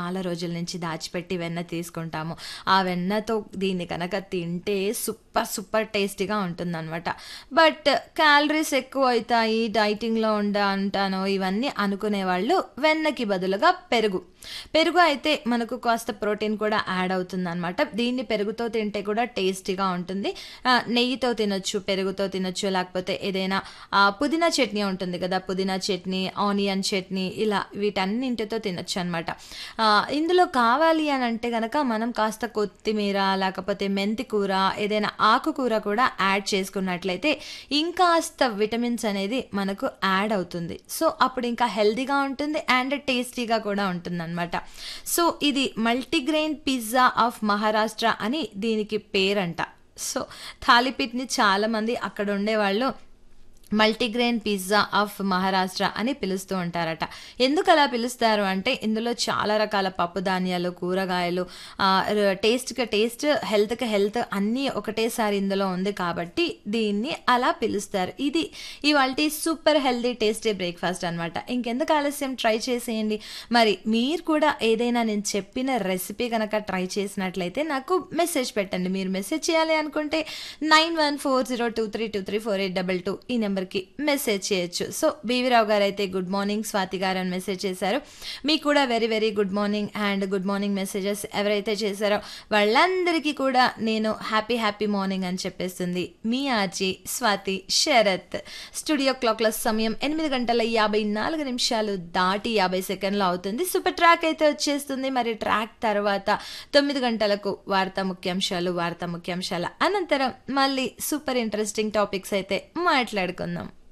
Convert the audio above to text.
చాలా రోజుల నుంచి దాచిపెట్టి వెన్న తీసుకుంటాము ఆ వెన్నతో దీన్ని కనుక తింటే సూపర్ సూపర్ టేస్టీగా ఉంటుందన్నమాట బట్ క్యాలరీస్ ఎక్కువ అవుతాయి డైటింగ్లో ఉండ అంటాను ఇవన్నీ అనుకునే వాళ్ళు వెన్నకి బదులుగా పెరుగు పెరుగు అయితే మనకు కాస్త ప్రోటీన్ కూడా యాడ్ అవుతుంది అనమాట దీన్ని పెరుగుతో తింటే కూడా టేస్టీగా ఉంటుంది ఆ, నెయ్యితో తినొచ్చు పెరుగుతో తినొచ్చు లేకపోతే ఏదైనా ఆ, పుదీనా చట్నీ ఉంటుంది కదా పుదీనా చట్నీ ఆనియన్ చట్నీ ఇలా వీటన్నింటితో తినొచ్చు అనమాట ఇందులో కావాలి అని అంటే కనుక మనం కాస్త కొత్తిమీర లేకపోతే మెంతి కూర ఏదైనా ఆకుకూర కూడా యాడ్ చేసుకున్నట్లయితే ఇంకాస్త విటమిన్స్ అనేది మనకు యాడ్ అవుతుంది సో అప్పుడు ఇంకా హెల్తీగా ఉంటుంది అండ్ టేస్టీగా కూడా ఉంటుంది అనమాట సో ఇది మల్టీగ్రెయిన్ పిజ్జా ఆఫ్ మహారాష్ట్ర అని దీనికి పేరంట సో థాలిపీట్ని చాలామంది అక్కడ ఉండేవాళ్ళు మల్టీగ్రెయిన్ పిజ్జా ఆఫ్ మహారాష్ట్ర అని పిలుస్తూ ఉంటారట ఎందుకు అలా పిలుస్తారు అంటే ఇందులో చాలా రకాల పప్పు ధాన్యాలు కూరగాయలు ఆ, ర- టేస్ట్కి టేస్ట్ హెల్త్కి హెల్త్ అన్నీ ఒకటేసారి ఇందులో ఉంది కాబట్టి దీన్ని అలా పిలుస్తారు ఇది ఇవాళ సూపర్ హెల్తీ టేస్టీ బ్రేక్ఫాస్ట్ అనమాట ఇంకెందుకు ఆలస్యం ట్రై చేసేయండి మరి మీరు కూడా ఏదైనా నేను చెప్పిన రెసిపీ కనుక ట్రై చేసినట్లయితే నాకు మెసేజ్ పెట్టండి మీరు మెసేజ్ చేయాలి అనుకుంటే nine one four zero two three two three four eight double two ఈ నెంబర్కి మెసేజ్ చేయొచ్చు సో బీవీరావు గారు అయితే గుడ్ మార్నింగ్ స్వాతి గారు అని మెసేజ్ చేశారు మీకు కూడా very very good morning and good morning messages ఎవరైతే చేశారో వాళ్ళందరికీ కూడా నేను హ్యాపీ హ్యాపీ మార్నింగ్ అని చెప్పేస్తుంది మీ ఆర్జీ స్వాతి శరత్ స్టూడియో క్లాక్ల సమయం ఎనిమిది గంటల యాభై నాలుగు నిమిషాలు దాటి యాభై సెకండ్లు అవుతుంది సూపర్ ట్రాక్ అయితే వచ్చేస్తుంది మరి ట్రాక్ తర్వాత తొమ్మిది గంటలకు వార్తా ముఖ్యాంశాలు వార్తా ముఖ్యాంశాల అనంతరం మళ్ళీ సూపర్ ఇంట్రెస్టింగ్ టాపిక్స్ అయితే మాట్లాడుకుందాం